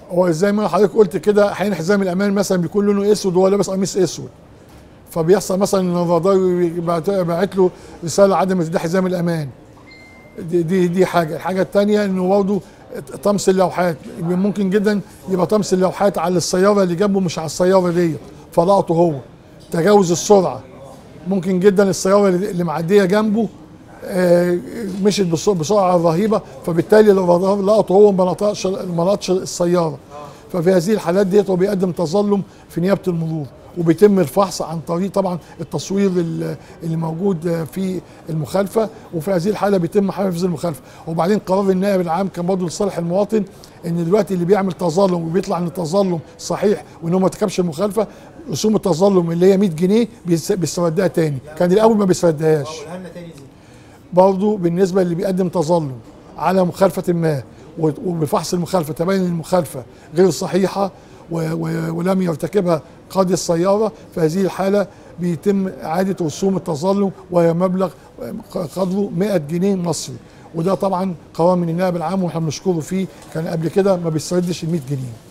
هو زي ما حضرتك قلت كده احيانا حزام الامان مثلا بيكون لونه اسود وهو لابس قميص اسود فبيحصل مثلا ان الرادار يبعت باعت له رساله عدم ارتداء حزام الامان دي دي دي حاجه الحاجه الثانيه انه برضه طمس اللوحات ممكن جدا يبقى طمس اللوحات على السياره اللي جنبه مش على السياره دي فلقطه هو تجاوز السرعه ممكن جدا السياره اللي معديه جنبه آه، مشيت بس- بسرعه رهيبه فبالتالي الرادار لقطه هو ما لقطش ما لقطش السياره ففي هذه الحالات ديت هو بيقدم تظلم في نيابه المرور وبيتم الفحص عن طريق طبعا التصوير ال- اللي موجود في المخالفه وفي هذه الحاله بيتم حفظ المخالفه وبعدين قرار النائب العام كان برضه لصالح المواطن ان دلوقتي اللي بيعمل تظلم وبيطلع ان التظلم صحيح وان هو ما ارتكبش المخالفه رسوم التظلم اللي هي 100 جنيه بيس- بيستردها تاني كان الاول ما بيستردهاش قولها لنا تاني دي برضه بالنسبه اللي بيقدم تظلم على مخالفه ما و- وبفحص المخالفه تبين المخالفه غير صحيحه و- و- ولم يرتكبها قاضي السياره في هذه الحاله بيتم اعاده رسوم التظلم وهي مبلغ قدره 100 جنيه مصري وده طبعا قرار من النائب العام واحنا بنشكره فيه كان قبل كده ما بيستردش ال 100 جنيه